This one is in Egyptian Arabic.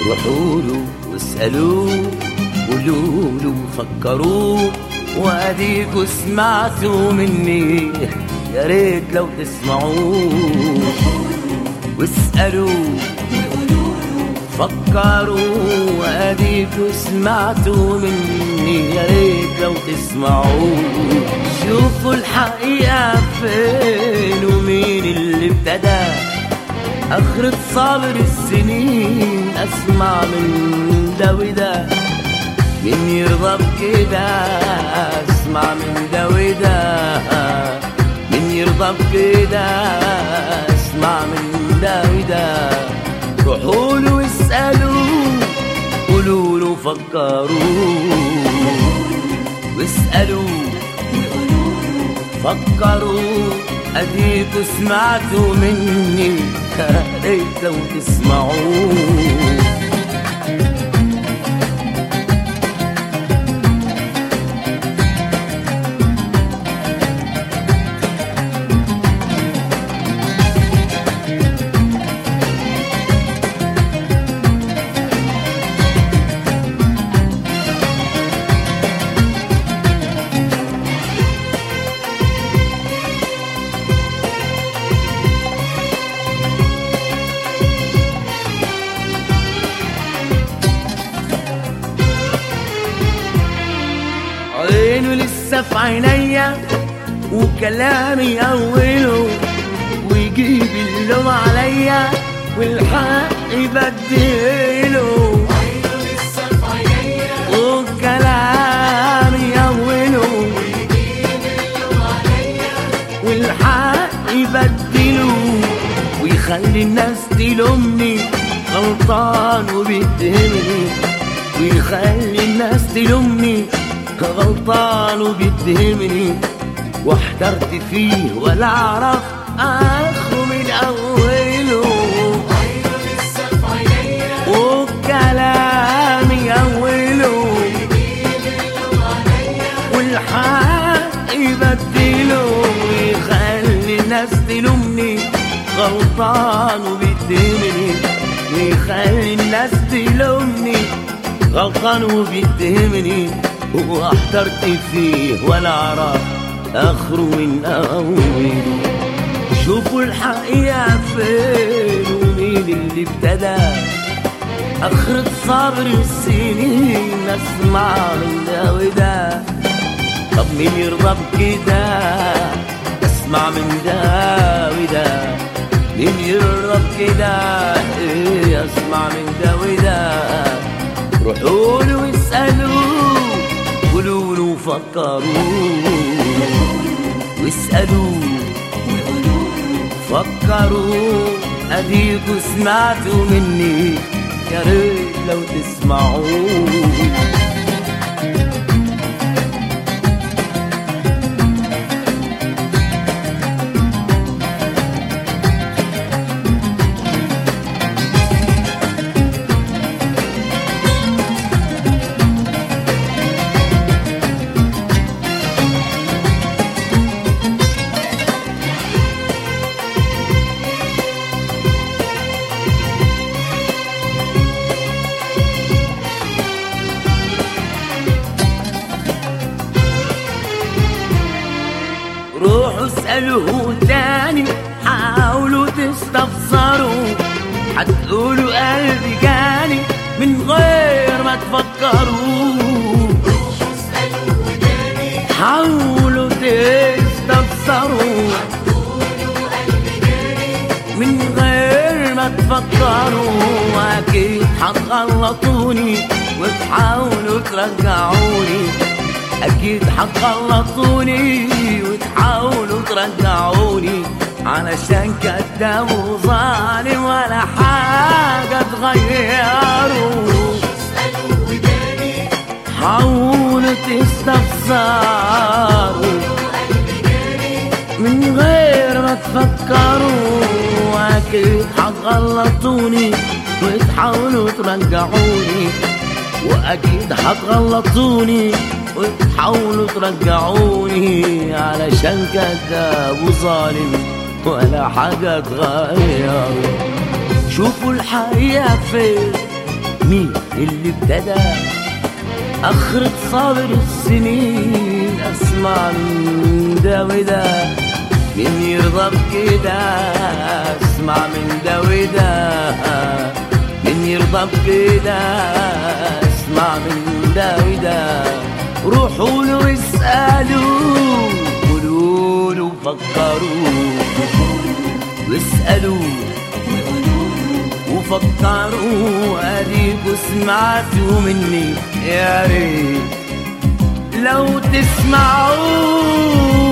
روحوا له واسألوه قولوا له فكروه واديكوا سمعتوا مني يا ريت لو تسمعوه واسألوه فكروا واديكوا سمعتوا مني يا ريت لو تسمعوا شوفوا الحقيقة فين ومين اللي ابتدى آخرة صبر السنين أسمع من ده وده مين يرضى بكده أسمع من ده وده مين يرضى بكده أسمع من ده وده روحوا له واسألوه قولوا له فكروا واسألوا فكروا أديكوا سمعتوا مني يا ريت لو تسمعوا عينه لسه في عينيا وكلامي أوله ويجيب اللوم عليا والحق يبدله وكلامي أوله والحق يبدله ويخلي الناس تلومني غلطان وبيتهمني ويخلي الناس تلومني غلطان وبيتهمني واحترت فيه ولا اعرف اخره من اوله وكلامي اوله والحق يبدله ويخلي الناس تلومني غلطان وبيتهمني ويخلي الناس تلومني غلطان وبيتهمني واحترت فيه ولا اعرف اخره من اوله شوفوا الحقيقة فين ومين اللي ابتدى اخرة صبر السنين اسمع من ده وده طب مين يرضى بكده اسمع من ده وده مين يرضى بكده ايه اسمع من ده وده روحوا له واسألوه قولوا له فكروا واسألوا فكروا أديكوا سمعتوا مني يا ريت لو تسمعوا روحوا اسألوه تاني حاولوا تستفسروا هتقولوا قلبي جاني من غير ما تفكروا حاولوا تستفسروا من غير ما تفكروا اكيد هتغلطوني وتحاولوا ترجعوني اكيد هتغلطوني وتحاولوا ترجعوني علشان كداب وظالم ولا حاجة تغيروا حاولوا تستفسروا من غير ما تفكروا اكيد هتغلطوني وتحاولوا ترجعوني واكيد هتغلطوني وتحاولوا ترجعوني علشان كذاب وظالم ولا حاجة تغير شوفوا الحقيقة فين مين اللي ابتدى أخرة صابر السنين أسمع من ده وده مين يرضى بكده أسمع من ده وده مين يرضى بكده أسمع من ده وده روحوا له واسألوا قولوا له فكروا واسألوا وفكروا اديكوا سمعتوا مني يا ريت لو تسمعوا